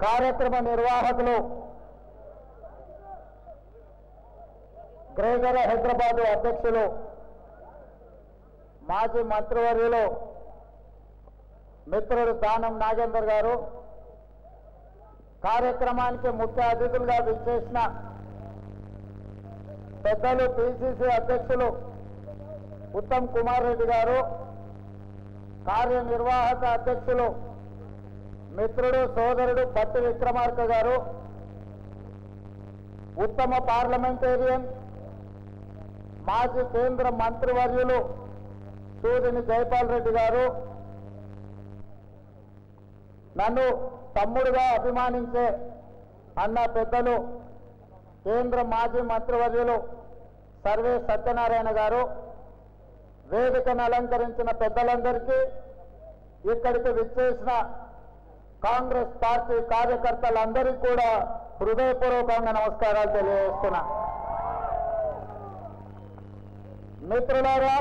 కార్యక్రమ నిర్వాహకులు గ్రేటర్ హైదరాబాద్ అధ్యక్షులు మాజీ మంత్రివర్యులు మిత్రుడు దానం నాగేందర్ గారు కార్యక్రమానికి ముఖ్య అతిథులుగా విచ్చేసిన పెద్దలు పిసిసి అధ్యక్షులు ఉత్తమ్ కుమార్ రెడ్డి గారు కార్యనిర్వాహక అధ్యక్షులు మిత్రుడు సోదరుడు పట్టి విక్రమార్క గారు ఉత్తమ పార్లమెంటేరియన్ మాజీ కేంద్ర మంత్రివర్యులు సూదిని జైపాల్ రెడ్డి గారు నన్ను తమ్ముడుగా అభిమానించే అన్న పెద్దలు కేంద్ర మాజీ మంత్రివర్యులు సర్వే సత్యనారాయణ గారు వేదికను అలంకరించిన పెద్దలందరికీ ఇక్కడికి విచ్చేసిన కాంగ్రెస్ పార్టీ కార్యకర్తలందరికీ కూడా హృదయపూర్వకంగా నమస్కారాలు తెలియజేస్తున్నా మిత్రులారా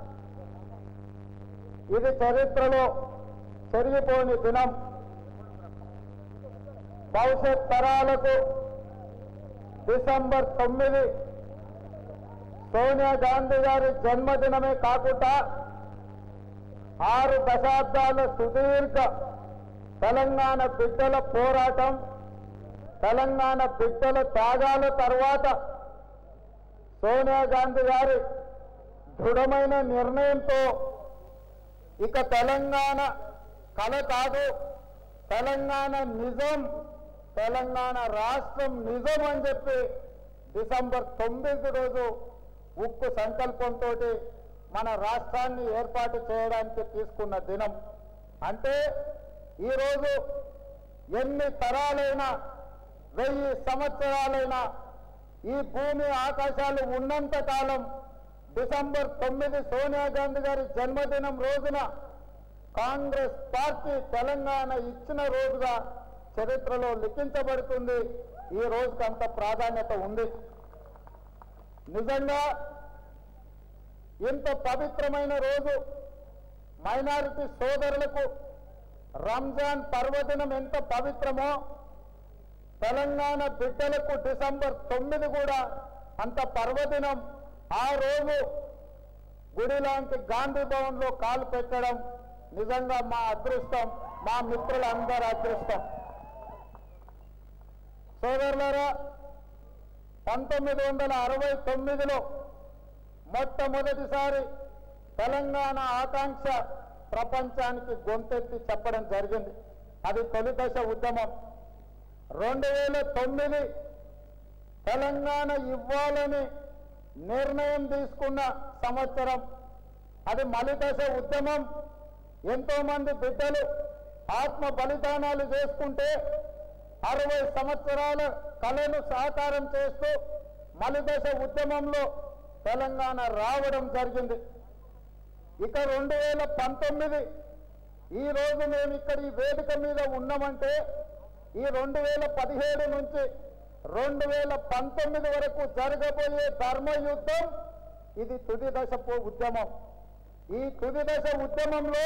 ఇది చరిత్రలో చెరిగిపోని దినం భవిష్యత్ తరాలకు డిసెంబర్ తొమ్మిది సోనియా గాంధీ గారి జన్మదినమే కాకుండా ఆరు దశాబ్దాల సుదీర్ఘ తెలంగాణ బిడ్డల పోరాటం తెలంగాణ బిడ్డల త్యాగాల తర్వాత సోనియా గాంధీ గారి దృఢమైన నిర్ణయంతో ఇక తెలంగాణ కల కాదు తెలంగాణ నిజం తెలంగాణ రాష్ట్రం నిజం అని చెప్పి డిసెంబర్ తొమ్మిది రోజు ఉక్కు సంకల్పంతో మన రాష్ట్రాన్ని ఏర్పాటు చేయడానికి తీసుకున్న దినం అంటే ఈరోజు ఎన్ని తరాలైనా వెయ్యి సంవత్సరాలైనా ఈ భూమి ఆకాశాలు ఉన్నంత కాలం డిసెంబర్ తొమ్మిది సోనియా గాంధీ గారి జన్మదినం రోజున కాంగ్రెస్ పార్టీ తెలంగాణ ఇచ్చిన రోజుగా చరిత్రలో లిఖించబడుతుంది ఈ రోజుకి అంత ప్రాధాన్యత ఉంది నిజంగా ఇంత పవిత్రమైన రోజు మైనారిటీ సోదరులకు రంజాన్ పర్వదినం ఎంత పవిత్రమో తెలంగాణ బిడ్డలకు డిసెంబర్ తొమ్మిది కూడా అంత పర్వదినం ఆ రోజు గుడి లాంటి గాంధీ భవన్ లో కాలు పెట్టడం నిజంగా మా అదృష్టం మా మిత్రులందరి అదృష్టం సోదరులారా పంతొమ్మిది వందల అరవై తొమ్మిదిలో మొట్టమొదటిసారి తెలంగాణ ఆకాంక్ష ప్రపంచానికి గొంతెత్తి చెప్పడం జరిగింది అది తొలి దశ ఉద్యమం రెండు వేల తొమ్మిది తెలంగాణ ఇవ్వాలని నిర్ణయం తీసుకున్న సంవత్సరం అది మలిదశ ఉద్యమం ఎంతో మంది బిడ్డలు ఆత్మ బలిదానాలు చేసుకుంటే అరవై సంవత్సరాల కళను సాకారం చేస్తూ మలిదశ ఉద్యమంలో తెలంగాణ రావడం జరిగింది ఇక రెండు వేల పంతొమ్మిది ఈ రోజు మేము ఇక్కడ ఈ వేదిక మీద ఉన్నామంటే ఈ రెండు వేల పదిహేడు నుంచి రెండు వేల పంతొమ్మిది వరకు జరగబోయే ధర్మయుద్ధం ఇది తుది దశ పో- ఉద్యమం ఈ తుది దశ ఉద్యమంలో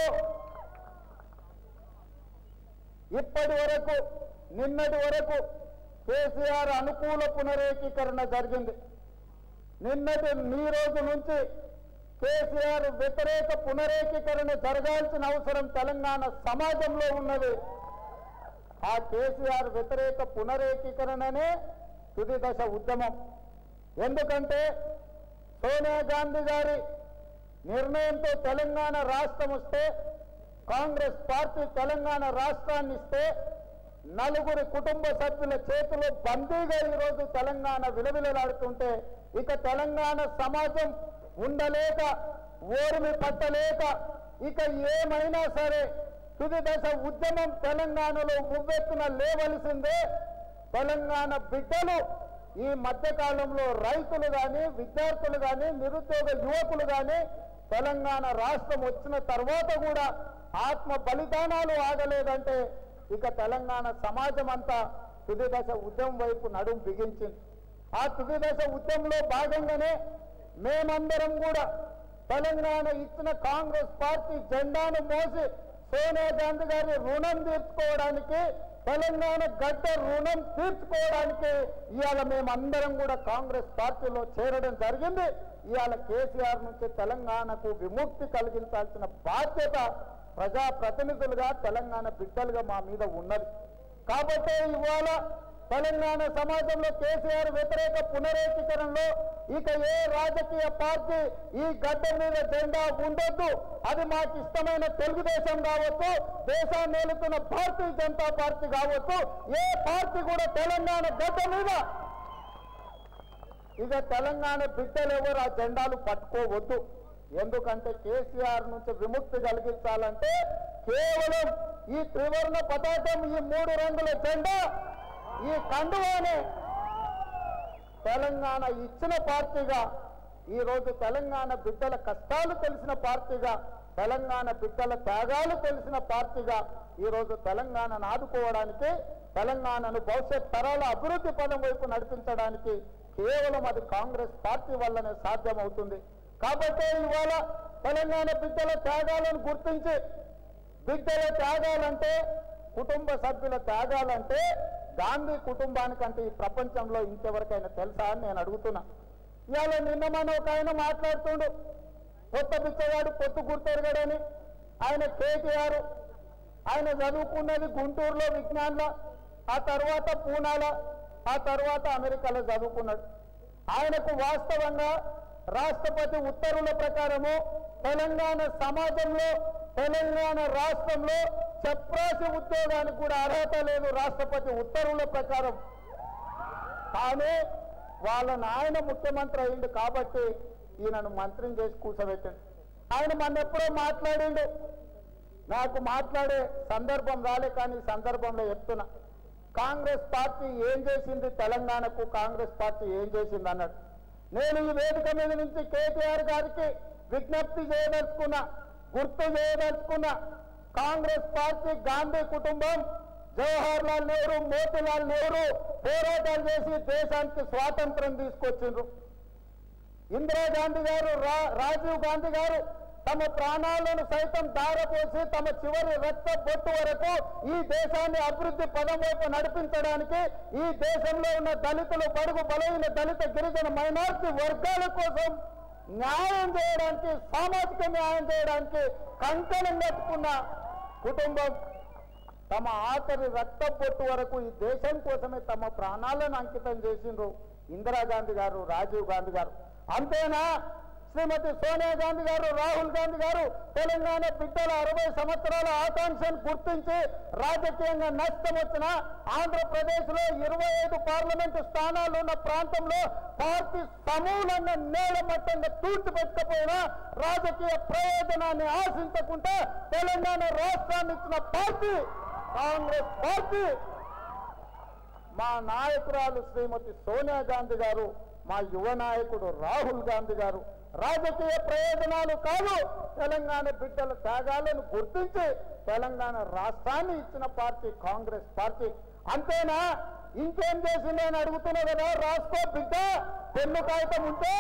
ఇప్పటి వరకు నిన్నటి వరకు కేసీఆర్ అనుకూల పునరేకీకరణ జరిగింది నిన్నటి ఈ రోజు నుంచి కేసీఆర్ వ్యతిరేక పునరేకీకరణ జరగాల్సిన అవసరం తెలంగాణ సమాజంలో ఉన్నది ఆ కేసీఆర్ వ్యతిరేక పునరేకీకరణనే తుది దశ ఉద్యమం ఎందుకంటే సోనియా గాంధీ గారి నిర్ణయంతో తెలంగాణ రాష్ట్రం వస్తే కాంగ్రెస్ పార్టీ తెలంగాణ రాష్ట్రాన్ని ఇస్తే నలుగురి కుటుంబ సభ్యుల చేతిలో బందీగా ఈరోజు తెలంగాణ విలవిలలాడుతుంటే ఇక తెలంగాణ సమాజం ఉండలేక ఓర్మి పట్టలేక ఇక ఏమైనా సరే తుది దశ ఉద్యమం తెలంగాణలో ఉవ్వెత్తున లేవలసిందే తెలంగాణ బిడ్డలు ఈ మధ్యకాలంలో రైతులు కానీ విద్యార్థులు కానీ నిరుద్యోగ యువకులు కానీ తెలంగాణ రాష్ట్రం వచ్చిన తర్వాత కూడా ఆత్మ బలిదానాలు ఆగలేదంటే ఇక తెలంగాణ సమాజం అంతా తుది దశ ఉద్యమం వైపు నడుం బిగించింది ఆ తుది దశ ఉద్యమంలో భాగంగానే మేమందరం కూడా తెలంగాణ ఇచ్చిన కాంగ్రెస్ పార్టీ జెండాను మోసి సోనియా గాంధీ గారి రుణం తీర్చుకోవడానికి తెలంగాణ గడ్డ రుణం తీర్చుకోవడానికి ఇవాళ మేమందరం కూడా కాంగ్రెస్ పార్టీలో చేరడం జరిగింది ఇవాళ కేసీఆర్ నుంచి తెలంగాణకు విముక్తి కలిగించాల్సిన బాధ్యత ప్రజా ప్రతినిధులుగా తెలంగాణ బిడ్డలుగా మా మీద ఉన్నది కాబట్టి ఇవాళ తెలంగాణ సమాజంలో కేసీఆర్ వ్యతిరేక పునరేకీకరణలో ఇక ఏ రాజకీయ పార్టీ ఈ గడ్డ మీద జెండా ఉండొద్దు అది మాకు ఇష్టమైన తెలుగుదేశం కావచ్చు దేశాన్ని ఏలుతున్న భారతీయ జనతా పార్టీ కావచ్చు ఏ పార్టీ కూడా తెలంగాణ గడ్డ మీద ఇక తెలంగాణ బిడ్డలు ఎవరు ఆ జెండాలు పట్టుకోవద్దు ఎందుకంటే కేసీఆర్ నుంచి విముక్తి కలిగించాలంటే కేవలం ఈ త్రివర్ణ పతాకం ఈ మూడు రంగుల జెండా ఈ కండువానే తెలంగాణ ఇచ్చిన పార్టీగా ఈ రోజు తెలంగాణ బిడ్డల కష్టాలు తెలిసిన పార్టీగా తెలంగాణ బిడ్డల త్యాగాలు తెలిసిన పార్టీగా ఈ రోజు తెలంగాణను ఆదుకోవడానికి తెలంగాణను భవిష్యత్ తరాల అభివృద్ధి పదం వైపు నడిపించడానికి కేవలం అది కాంగ్రెస్ పార్టీ వల్లనే సాధ్యమవుతుంది కాబట్టి ఇవాళ తెలంగాణ బిడ్డల త్యాగాలను గుర్తించి బిడ్డల త్యాగాలంటే కుటుంబ సభ్యుల త్యాగాలంటే గాంధీ కుటుంబానికంటే ఈ ప్రపంచంలో ఇంకెవరికైనా తెలుసా అని నేను అడుగుతున్నా ఇవాళ నిన్న మన ఒక ఆయన మాట్లాడుతుండు కొత్త పిచ్చగాడు పొత్తు గుర్తెరగడని ఆయన కేటీఆర్ ఆయన చదువుకున్నది గుంటూరులో విజ్ఞాన్లో ఆ తర్వాత పూనాలో ఆ తర్వాత అమెరికాలో చదువుకున్నాడు ఆయనకు వాస్తవంగా రాష్ట్రపతి ఉత్తర్వుల ప్రకారము తెలంగాణ సమాజంలో తెలంగాణ రాష్ట్రంలో చప్రాసి ఉద్యోగానికి కూడా అర్హత లేదు రాష్ట్రపతి ఉత్తర్వుల ప్రకారం కానీ వాళ్ళ నాయన ముఖ్యమంత్రి అయింది కాబట్టి ఈయనను మంత్రిని చేసి కూర్చోబెట్టాడు ఆయన మన ఎప్పుడో మాట్లాడిండు నాకు మాట్లాడే సందర్భం రాలే కానీ ఈ సందర్భంలో చెప్తున్నా కాంగ్రెస్ పార్టీ ఏం చేసింది తెలంగాణకు కాంగ్రెస్ పార్టీ ఏం చేసింది అన్నాడు నేను ఈ వేదిక మీద నుంచి కేటీఆర్ గారికి విజ్ఞప్తి చేయదలుచుకున్నా గుర్తు చేయదలుచుకున్నా కాంగ్రెస్ పార్టీ గాంధీ కుటుంబం జవహర్ లాల్ నెహ్రూ మోతీలాల్ నెహ్రూ పోరాటాలు చేసి దేశానికి స్వాతంత్రం తీసుకొచ్చిండ్రు ఇందిరాగాంధీ గారు రా- రాజీవ్ గాంధీ గారు తమ ప్రాణాలను సైతం దారపోసి తమ చివరి రక్త బొట్టు వరకు ఈ దేశాన్ని అభివృద్ధి పదం వైపు నడిపించడానికి ఈ దేశంలో ఉన్న దళితులు బడుగు బలైన దళిత గిరిజన మైనార్టీ వర్గాల కోసం న్యాయం చేయడానికి సామాజిక న్యాయం చేయడానికి కంకణం కట్టుకున్న కుటుంబం తమ ఆఖరి రక్త పొట్టు వరకు ఈ దేశం కోసమే తమ ప్రాణాలను అంకితం చేసిండ్రు ఇందిరాగాంధీ గారు రాజీవ్ గాంధీ గారు అంతేనా శ్రీమతి సోనియా గాంధీ గారు రాహుల్ గాంధీ గారు తెలంగాణ బిడ్డల అరవై సంవత్సరాల ఆకాంక్షను గుర్తించి రాజకీయంగా నష్టం వచ్చిన ఆంధ్రప్రదేశ్ లో ఇరవై ఐదు పార్లమెంటు స్థానాలు ఉన్న ప్రాంతంలో పార్టీ సమూలంగా నేలమట్టంగా తూర్చిపెట్టకపోయినా రాజకీయ ప్రయోజనాన్ని ఆశించకుండా తెలంగాణ రాష్ట్రాన్ని ఇచ్చిన పార్టీ కాంగ్రెస్ పార్టీ మా నాయకురాలు శ్రీమతి సోనియా గాంధీ గారు మా యువ నాయకుడు రాహుల్ గాంధీ గారు రాజకీయ ప్రయోజనాలు కాదు తెలంగాణ బిడ్డల త్యాగాలను గుర్తించి తెలంగాణ రాష్ట్రాన్ని ఇచ్చిన పార్టీ కాంగ్రెస్ పార్టీ అంతేనా ఇంకేం చేసింది అని అడుగుతున్నా కదా రాసుకో బిడ్డ పెన్ను కాగితం ఉంటే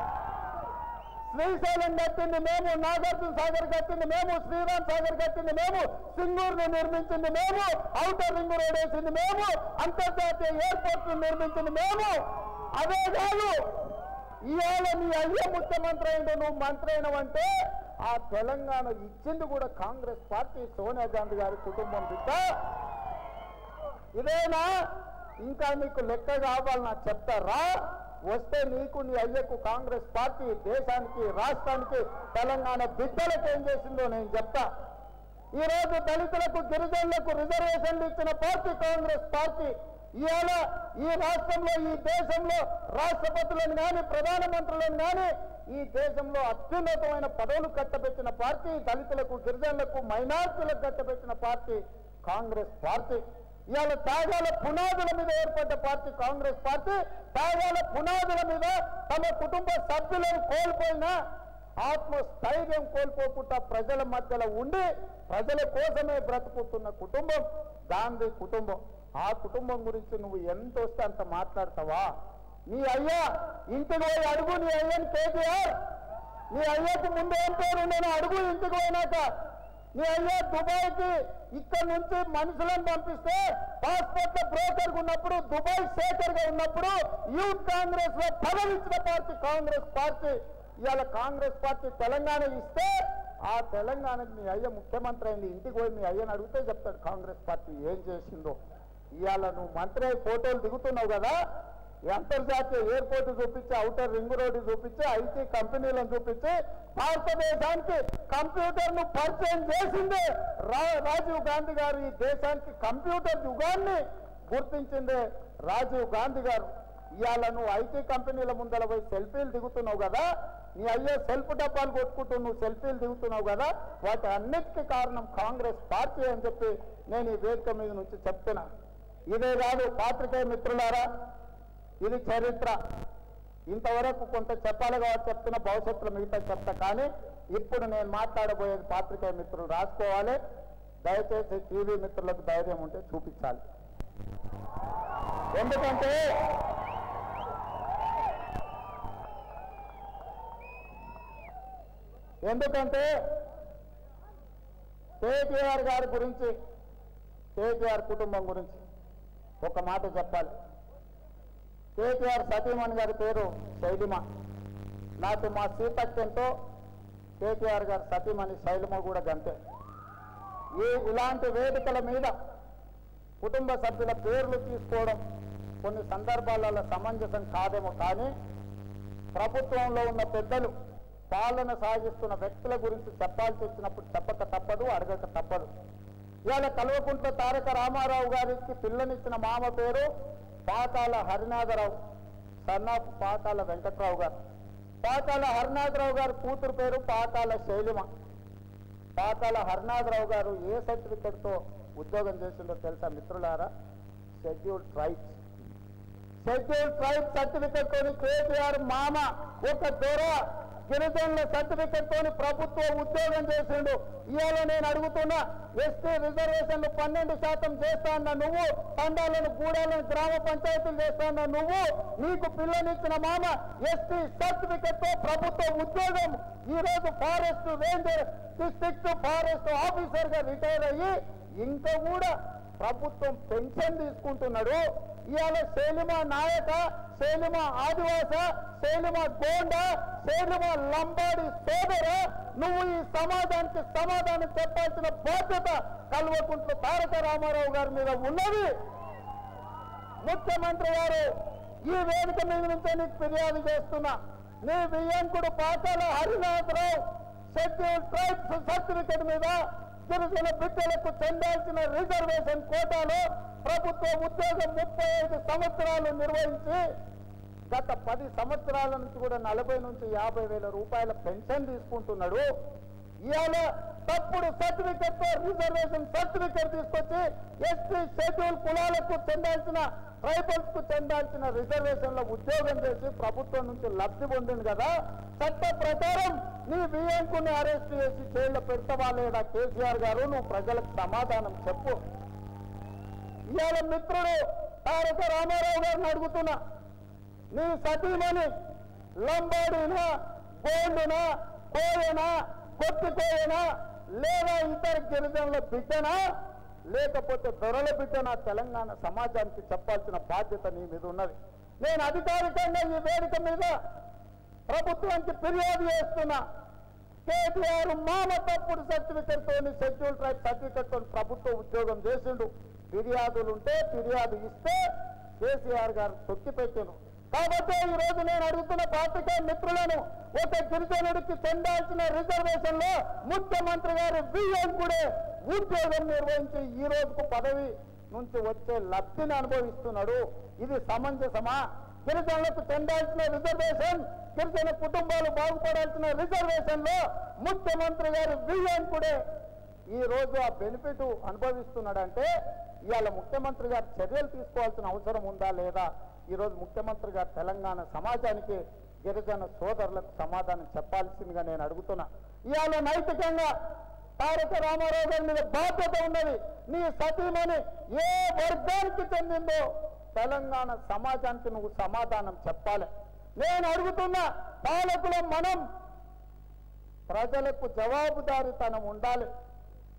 శ్రీశైలం కట్టింది మేము నాగార్జున సాగర్ కట్టింది మేము శ్రీరామ్ సాగర్ కట్టింది మేము సింగూరుని నిర్మించింది మేము ఔటర్ రింగ్ రోడ్ వేసింది మేము అంతర్జాతీయ ఎయిర్పోర్ట్ నిర్మించింది మేము అదే కాదు ఇవాళ నీ అయ్యే ముఖ్యమంత్రి అయిండు నువ్వు మంత్రి అయినవంటే ఆ తెలంగాణ ఇచ్చింది కూడా కాంగ్రెస్ పార్టీ సోనియా గాంధీ గారి కుటుంబం బిడ్డ ఇదేనా ఇంకా నీకు లెక్క కావాలి నాకు చెప్తారా వస్తే నీకు నీ అయ్యకు కాంగ్రెస్ పార్టీ దేశానికి రాష్ట్రానికి తెలంగాణ బిడ్డలకు ఏం చేసిందో నేను చెప్తా ఈ రోజు దళితులకు గిరిజనులకు రిజర్వేషన్లు ఇచ్చిన పార్టీ కాంగ్రెస్ పార్టీ ఇవాళ ఈ రాష్ట్రంలో ఈ దేశంలో రాష్ట్రపతులను కానీ ప్రధానమంత్రులను కానీ ఈ దేశంలో అత్యున్నతమైన పదవులు కట్టబెట్టిన పార్టీ దళితులకు గిరిజనులకు మైనార్టీలకు కట్టబెట్టిన పార్టీ కాంగ్రెస్ పార్టీ ఇవాళ త్యాగాల పునాదుల మీద ఏర్పడ్డ పార్టీ కాంగ్రెస్ పార్టీ త్యాగాల పునాదుల మీద తమ కుటుంబ సభ్యులను కోల్పోయినా ఆత్మస్థైర్యం కోల్పోకుండా ప్రజల మధ్యలో ఉండి ప్రజల కోసమే బ్రతుకుతున్న కుటుంబం గాంధీ కుటుంబం ఆ కుటుంబం గురించి నువ్వు ఎంత వస్తే అంత మాట్లాడతావా నీ అయ్యా ఇంటికి పోయి అడుగు నీ అయ్యని కేటీఆర్ నీ అయ్యకు ముందు ఏం పేరు నేను అడుగు ఇంటికి పోయినాక నీ అయ్యా దుబాయ్కి ఇక్కడ నుంచి మనుషులను పంపిస్తే పాస్పోర్ట్ బ్రోకర్ ఉన్నప్పుడు దుబాయ్ శేఖర్ గా ఉన్నప్పుడు యూత్ కాంగ్రెస్ లో పదవించిన పార్టీ కాంగ్రెస్ పార్టీ ఇవాళ కాంగ్రెస్ పార్టీ తెలంగాణ ఇస్తే ఆ తెలంగాణకి మీ అయ్య ముఖ్యమంత్రి అయింది ఇంటికి పోయి మీ అయ్యని అడిగితే చెప్తాడు కాంగ్రెస్ పార్టీ ఏం చేసిందో ఇవాళ నువ్వు మంత్రి అయి ఫోటోలు దిగుతున్నావు కదా ఈ అంతర్జాతీయ ఎయిర్పోర్ట్ చూపించి అవుటర్ రింగ్ రోడ్డు చూపించి ఐటీ కంపెనీలను చూపించి భారతదేశానికి కంప్యూటర్ ను పరిచయం చేసిందే రా- రాజీవ్ గాంధీ గారు ఈ దేశానికి కంప్యూటర్ యుగాన్ని గుర్తించిందే రాజీవ్ గాంధీ గారు ఇవాళ నువ్వు ఐటీ కంపెనీల ముందర పోయి సెల్ఫీలు దిగుతున్నావు కదా నీ అయ్యే సెల్ఫ్ డబ్బాలు కొట్టుకుంటూ నువ్వు సెల్ఫీలు దిగుతున్నావు కదా వాటి అన్నిటికీ కారణం కాంగ్రెస్ పార్టీ అని చెప్పి నేను ఈ వేదిక మీద నుంచి చెప్తున్నా ఇదే కాదు పాత్రికేయ మిత్రులారా ఇది చరిత్ర ఇంతవరకు కొంత చెప్పాలి కాబట్టి చెప్తున్న భవిష్యత్తులో మిగతా చెప్తా కానీ ఇప్పుడు నేను మాట్లాడబోయేది పాత్రికేయ మిత్రులు రాసుకోవాలి దయచేసి టీవీ మిత్రులకు ధైర్యం ఉంటే చూపించాలి ఎందుకంటే ఎందుకంటే కేటీఆర్ గారి గురించి కేటీఆర్ కుటుంబం గురించి ఒక మాట చెప్పాలి కేటీఆర్ సతీమణి గారి పేరు శైలిమ నాకు మా సీతక్యంతో కేటీఆర్ గారి సతీమణి శైలిమ కూడా గంతే ఈ ఇలాంటి వేదికల మీద కుటుంబ సభ్యుల పేర్లు తీసుకోవడం కొన్ని సందర్భాలలో సమంజసం కాదేమో కానీ ప్రభుత్వంలో ఉన్న పెద్దలు పాలన సాగిస్తున్న వ్యక్తుల గురించి చెప్పాల్సి వచ్చినప్పుడు చెప్పక తప్పదు అడగక తప్పదు ఇవాళ కల్వకుంట్ల తారక రామారావు గారికి పిల్లనిచ్చిన మామ పేరు పాతాల హరినాథరావు సన్నాఫ్ పాతాల వెంకట్రావు గారు పాతాల హరినాథరావు గారి కూతురు పేరు పాతాల శైలిమ పాతాల హరినాథరావు గారు ఏ సర్టిఫికెట్ తో ఉద్యోగం చేసిందో తెలుసా మిత్రులారా schedule tribes schedule tribe certificate తోని కేటీఆర్ మామ ఒక దొర గిరిజనుల సర్టిఫికెట్ తోని ప్రభుత్వ ఉద్యోగం చేసిండు ఇవాళ నేను అడుగుతున్నా ఎస్టీ రిజర్వేషన్లు పన్నెండు శాతం చేస్తా అన్న నువ్వు తండాలను గూడాలను గ్రామ పంచాయతీలు చేస్తా అన్న నువ్వు నీకు పిల్లనిచ్చిన మామ ఎస్టీ సర్టిఫికెట్ తో ప్రభుత్వ ఉద్యోగం ఈ రోజు forest ranger district forest officer గా రిటైర్ అయ్యి ఇంకా కూడా ప్రభుత్వం పెన్షన్ తీసుకుంటున్నాడు ఇవాళ శైలిమ నాయక శైలిమ ఆదివాస శైలిమ గోండ శైలిమ లంబాడి సోదర నువ్వు ఈ సమాజానికి సమాధానం చెప్పాల్సిన బాధ్యత కల్వకుంట్ల తారక రామారావు గారి మీద ఉన్నది ముఖ్యమంత్రి గారు ఈ వేదిక మీద నుంచే నీకు ఫిర్యాదు చేస్తున్నా నీ వియ్యంకుడు Pakala Harinatharao schedule tribes certificate మీద గిరిజన బిడ్డలకు చెందాల్సిన రిజర్వేషన్ కోటాలో ప్రభుత్వ ఉద్యోగం ముప్పై ఐదు సంవత్సరాలు నిర్వహించి గత పది సంవత్సరాల నుంచి కూడా నలభై నుంచి యాభై వేల రూపాయల పెన్షన్ తీసుకుంటున్నాడు ఇవాళ తప్పుడు సర్టిఫికెట్ తో రిజర్వేషన్ సర్టిఫికెట్ తీసుకొచ్చి ఎస్టీ షెడ్యూల్ కులాలకు చెందాల్సిన ట్రైబల్స్ కు చెందాల్సిన రిజర్వేషన్ లో ఉద్యోగం చేసి ప్రభుత్వం నుంచి లబ్ధి పొందింది కదా చట్ట ప్రకారం నీ వియ్యంకుని అరెస్ట్ చేసి జైల్లో పెడతావా లేదా కేసీఆర్ గారు నువ్వు ప్రజలకు సమాధానం చెప్పు ఇవాళ మిత్రుడు తారక రామారావు గారిని అడుగుతున్నా నీ సతీమణి లంబాడినా గోండునా కోయనా కొట్టుకోయనా లేదా ఇతర గిరిజనుల బిడ్డనా లేకపోతే దొరల బిడ్డనా తెలంగాణ సమాజానికి చెప్పాల్సిన బాధ్యత నీ మీద ఉన్నది నేను అధికారికంగా ఈ వేదిక మీద ప్రభుత్వానికి ఫిర్యాదు చేస్తున్నా కేటీఆర్ మామ తప్పుడు సర్టిఫికెట్ తోని షెడ్యూల్ ట్రైబ్ సర్టిఫికెట్ తోని ప్రభుత్వ ఉద్యోగం చేసిండు ఫిర్యాదులు ఉంటే ఫిర్యాదు ఇస్తే కేసీఆర్ గారు తొక్కి పెట్టాను కాబట్టి ఈ రోజు నేను అడుగుతున్న పాత్రికేయ మిత్రులను ఒక గిరిజనుడికి చెందాల్సిన రిజర్వేషన్ లో ముఖ్యమంత్రి గారు బియ్యంకుడే ఉద్యోగం నిర్వహించి ఈ రోజుకు పదవి నుంచి వచ్చే లబ్ధిని అనుభవిస్తున్నాడు ఇది సమంజసమా గిరిజనులకు చెందాల్సిన రిజర్వేషన్ గిరిజన కుటుంబాలు బాగుపడాల్సిన రిజర్వేషన్ లో ముఖ్యమంత్రి గారు బియ్యంకుడే ఈ రోజు ఆ బెనిఫిట్ అనుభవిస్తున్నాడంటే ఇవాళ ముఖ్యమంత్రి గారు చర్యలు తీసుకోవాల్సిన అవసరం ఉందా లేదా ఈ రోజు ముఖ్యమంత్రి గారు తెలంగాణ సమాజానికి గిరిజన సోదరులకు సమాధానం చెప్పాల్సిందిగా నేను అడుగుతున్నా ఇవాళ నైతికంగా తారక రామారావు గారి మీద బాధ్యత ఉన్నది నీ సతీమణి ఏ వర్గానికి చెందిందో తెలంగాణ సమాజానికి నువ్వు సమాధానం చెప్పాలి నేను అడుగుతున్నా పాలకులం మనం ప్రజలకు జవాబుదారీతనం ఉండాలి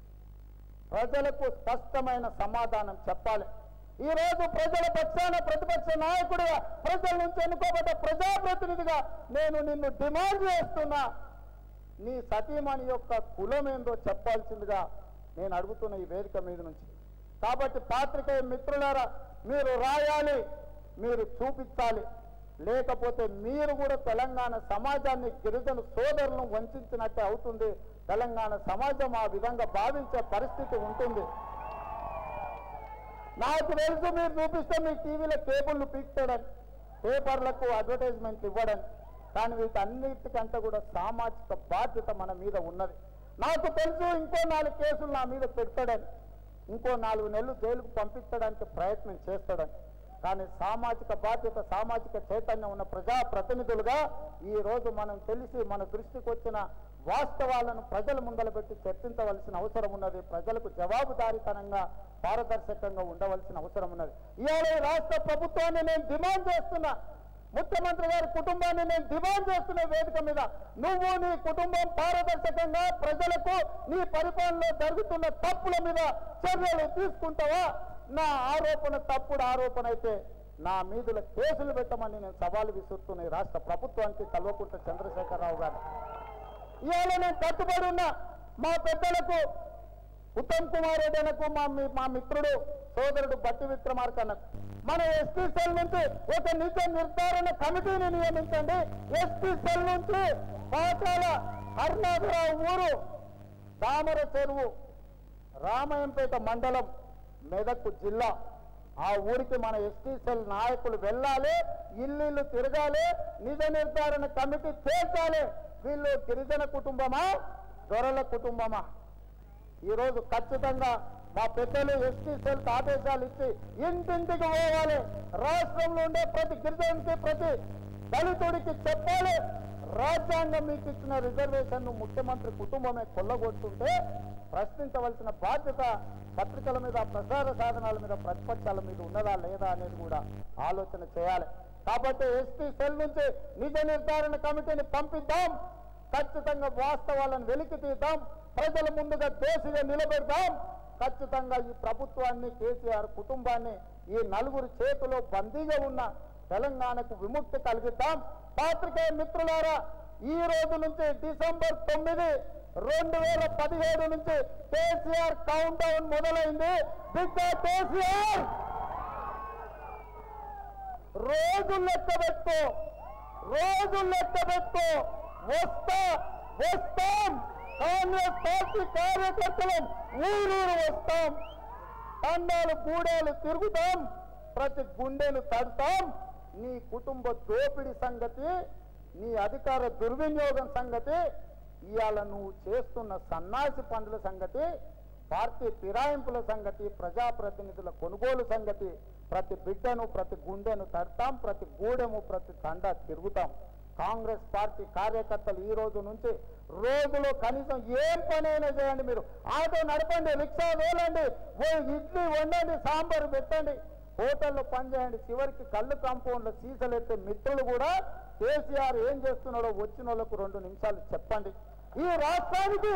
ప్రజలకు స్పష్టమైన సమాధానం చెప్పాలి ఈ రోజు ప్రజల పక్షాన ప్రతిపక్ష నాయకుడిగా ప్రజల నుంచి ఎన్నుకోబడ్డ ప్రజాప్రతినిధిగా నేను నిన్ను డిమాండ్ చేస్తున్నా నీ సతీమణి యొక్క కులం ఏందో చెప్పాల్సిందిగా నేను అడుగుతున్న ఈ వేదిక మీద నుంచి కాబట్టి పాత్రికేయ మిత్రులారా మీరు రాయాలి మీరు చూపించాలి లేకపోతే మీరు కూడా తెలంగాణ సమాజాన్ని గిరిజన సోదరులను వంచినట్టే అవుతుంది తెలంగాణ సమాజం ఆ విధంగా భావించే పరిస్థితి ఉంటుంది నాకు తెలుసు మీరు చూపిస్తే మీ టీవీలో కేబుల్ను పీక్తాడని పేపర్లకు అడ్వర్టైజ్మెంట్ ఇవ్వడని కానీ వీటన్నిటికంటే కూడా సామాజిక బాధ్యత మన మీద ఉన్నది నాకు తెలుసు ఇంకో నాలుగు కేసులు నా మీద పెడతాడని ఇంకో నాలుగు నెలలు జైలుకు పంపించడానికి ప్రయత్నం చేస్తాడని కానీ సామాజిక బాధ్యత సామాజిక చైతన్యం ఉన్న ప్రజా ప్రతినిధులుగా ఈ రోజు మనం తెలిసి మన దృష్టికి వచ్చిన వాస్తవాలను ప్రజల ముందల పెట్టి చర్చించవలసిన అవసరం ఉన్నది ప్రజలకు జవాబుదారీతనంగా పారదర్శకంగా ఉండవలసిన అవసరం ఉన్నది ఇవాళ ఈ రాష్ట్ర ప్రభుత్వాన్ని నేను డిమాండ్ చేస్తున్నా ముఖ్యమంత్రి గారి కుటుంబాన్ని నేను డిమాండ్ చేస్తున్న వేదిక మీద నువ్వు నీ కుటుంబం పారదర్శకంగా ప్రజలకు నీ పరిపాలనలో జరుగుతున్న తప్పుల మీద చర్యలు తీసుకుంటావా నా ఆరోపణ తప్పుడు ఆరోపణ అయితే నా మీదుల కేసులు పెట్టమని నేను సవాలు విసురుతున్న ఈ రాష్ట్ర ప్రభుత్వానికి కల్వకుంట్ల చంద్రశేఖరరావు గారు ఇవాళ నేను కట్టుబడి ఉన్నా మా పెద్దలకు ఉత్తమ్ కుమార్ రెడ్డి అనకు మా మీ- మా మిత్రుడు సోదరుడు బట్టి విక్రమార్క అన్నకు మన ఎస్పీ సెల్ నుంచి ఒక నిజ నిర్ధారణ కమిటీని నియమించండి ఎస్పీ సెల్ నుంచి పాఠాల హర్నాథరావు ఊరు దామర చెరువు రామాయంపేట మండలం మెదక్ జిల్లా ఆ ఊరికి మన ఎస్టీ సెల్ నాయకులు వెళ్ళాలి ఇల్లు తిరగాలి నిజ నిర్ధారణ కమిటీ చేర్చాలి వీళ్ళు గిరిజన కుటుంబమా దొరల కుటుంబమా ఈరోజు ఖచ్చితంగా మా పెద్దలు ఎస్టీ సెల్ ఆదేశాలు ఇచ్చి ఇంటింటికి పోవాలి రాష్ట్రంలో ఉండే ప్రతి గిరిజనునికి ప్రతి దళితుడికి చెప్పాలి రాజ్యాంగం మీకు ఇచ్చిన రిజర్వేషన్ ముఖ్యమంత్రి కుటుంబమే కొల్లగొడుతుంటే ప్రశ్నించవలసిన బాధ్యత పత్రికల మీద ప్రసార సాధనాల మీద ప్రతిపక్షాల మీద ఉన్నదా లేదా అనేది కూడా ఆలోచన చేయాలి కాబట్టి ఎస్టీ సెల్ నుంచి నిజ నిర్ధారణ కమిటీని పంపిద్దాం ఖచ్చితంగా వాస్తవాలను వెలికి తీద్దాం ప్రజల ముందుగా దోషిగా నిలబెడదాం ఖచ్చితంగా ఈ ప్రభుత్వాన్ని కేసీఆర్ కుటుంబాన్ని ఈ నలుగురు చేతిలో బందీగా ఉన్న తెలంగాణకు విముక్తి కలిగిద్దాం పాత్రికేయ మిత్రులారా ఈ రోజు నుంచి డిసెంబర్ తొమ్మిది రెండు వేల పదిహేడు నుంచి కేసీఆర్ కౌంట్ డౌన్ మొదలైంది బిడ్డ కేసీఆర్ రోజు లెక్క పెట్టుకో రోజు లెక్క పెట్టుకో వస్తా వస్తాం కాంగ్రెస్ పార్టీ కార్యకర్తలం ఊరూరు వస్తాం తండాలు గూడాలు తిరుగుతాం ప్రతి గుండెను తడతాం నీ కుటుంబ దోపిడీ సంగతి నీ అధికార దుర్వినియోగం సంగతి ఇవాళ నువ్వు చేస్తున్న సన్నాసి పనుల సంగతి పార్టీ ఫిరాయింపుల సంగతి ప్రజాప్రతినిధుల కొనుగోలు సంగతి ప్రతి బిడ్డను ప్రతి గుండెను తడతాం ప్రతి గూడెము ప్రతి తండా తిరుగుతాం కాంగ్రెస్ పార్టీ కార్యకర్తలు ఈ రోజు నుంచి రోజులో కనీసం ఏం పనైనా చేయండి మీరు ఆటో నడపండి రిక్షా వేలండి ఓ ఇడ్లీ వండండి సాంబార్ పెట్టండి హోటల్లో పనిచేయండి చివరికి కళ్ళు కాంపౌండ్లో సీసలు ఎత్తే మిత్రులు కూడా కేసీఆర్ ఏం చేస్తున్నాడో వచ్చిన వాళ్ళకు రెండు నిమిషాలు చెప్పండి ఈ రాష్ట్రానికి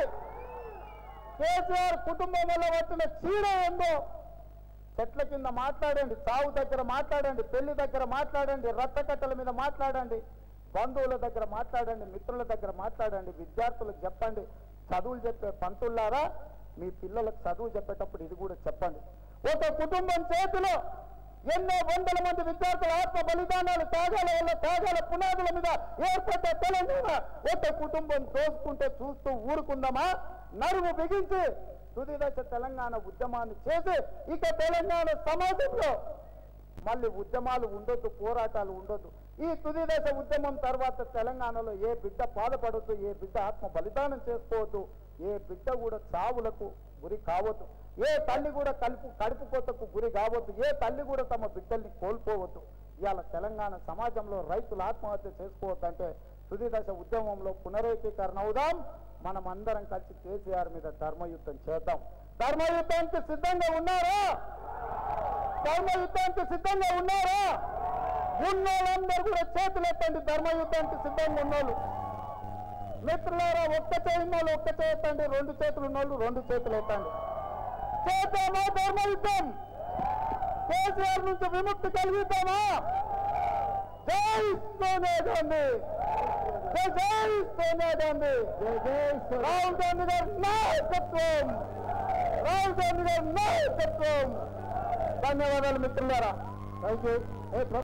కేసీఆర్ కుటుంబం వల్ల వచ్చిన చీడ ఏందో చెట్ల కింద మాట్లాడండి చావు దగ్గర మాట్లాడండి పెళ్లి దగ్గర మాట్లాడండి రచ్చకట్టల మీద మాట్లాడండి బంధువుల దగ్గర మాట్లాడండి మిత్రుల దగ్గర మాట్లాడండి విద్యార్థులకు చెప్పండి చదువులు చెప్పే పంతుల్లారా మీ పిల్లలకు చదువు చెప్పేటప్పుడు ఇది కూడా చెప్పండి ఒక కుటుంబం చేతిలో ఎన్నో వందల మంది విద్యార్థుల ఆత్మ బలిదానాలు త్యాగాల వల్ల త్యాగాల పునాదుల మీద ఏర్పడ్డ తెలంగాణ ఒక కుటుంబం దోసుకుంటే చూస్తూ ఊరుకుందామా నరువు బిగించి తుది దశ తెలంగాణ ఉద్యమాన్ని చేసి ఇక తెలంగాణ సమాజంలో మళ్ళీ ఉద్యమాలు ఉండొద్దు పోరాటాలు ఉండొద్దు ఈ తుది దశ ఉద్యమం తర్వాత తెలంగాణలో ఏ బిడ్డ బాధపడొద్దు ఏ బిడ్డ ఆత్మ బలిదానం చేసుకోవద్దు ఏ బిడ్డ కూడా చావులకు గురి కావద్దు ఏ తల్లి కూడా కలుపు కడుపు కోతకు గురి కావద్దు ఏ తల్లి కూడా తమ బిడ్డల్ని కోల్పోవద్దు ఇవాళ తెలంగాణ సమాజంలో రైతులు ఆత్మహత్య చేసుకోవద్దంటే తుది దశ ఉద్యమంలో పునరేకీకరణ అవుదాం మనం అందరం కలిసి కేసీఆర్ మీద ధర్మయుద్ధం చేద్దాం ధర్మయుద్ధానికి సిద్ధంగా ఉన్నారా ధర్మయుద్ధానికి సిద్ధంగా ఉన్నారా ఉన్నోళ్ళందరూ కూడా చేతులు ఎత్తండి ధర్మయుద్ధానికి సిద్ధంగా ఉన్నోళ్ళు మిత్రులారా ఒక్క చేయి ఉన్నోళ్ళు ఒక్క చేయి ఎత్తండి రెండు చేతులు ఉన్నోళ్ళు రెండు చేతులు ఎత్తండి చేద్దామా ధర్మ యుద్ధం కేసీఆర్ నుంచి విముక్తి కలిగిద్దామా జై సోనియా గాంధీ జై జై సోనియా గాంధీ రాహుల్ గాంధీ గారి నాయకత్వం రాహుల్ గాంధీ గారి నాయకత్వం ధన్యవాదాలు మిత్రులారా థ్యాంక్ యూ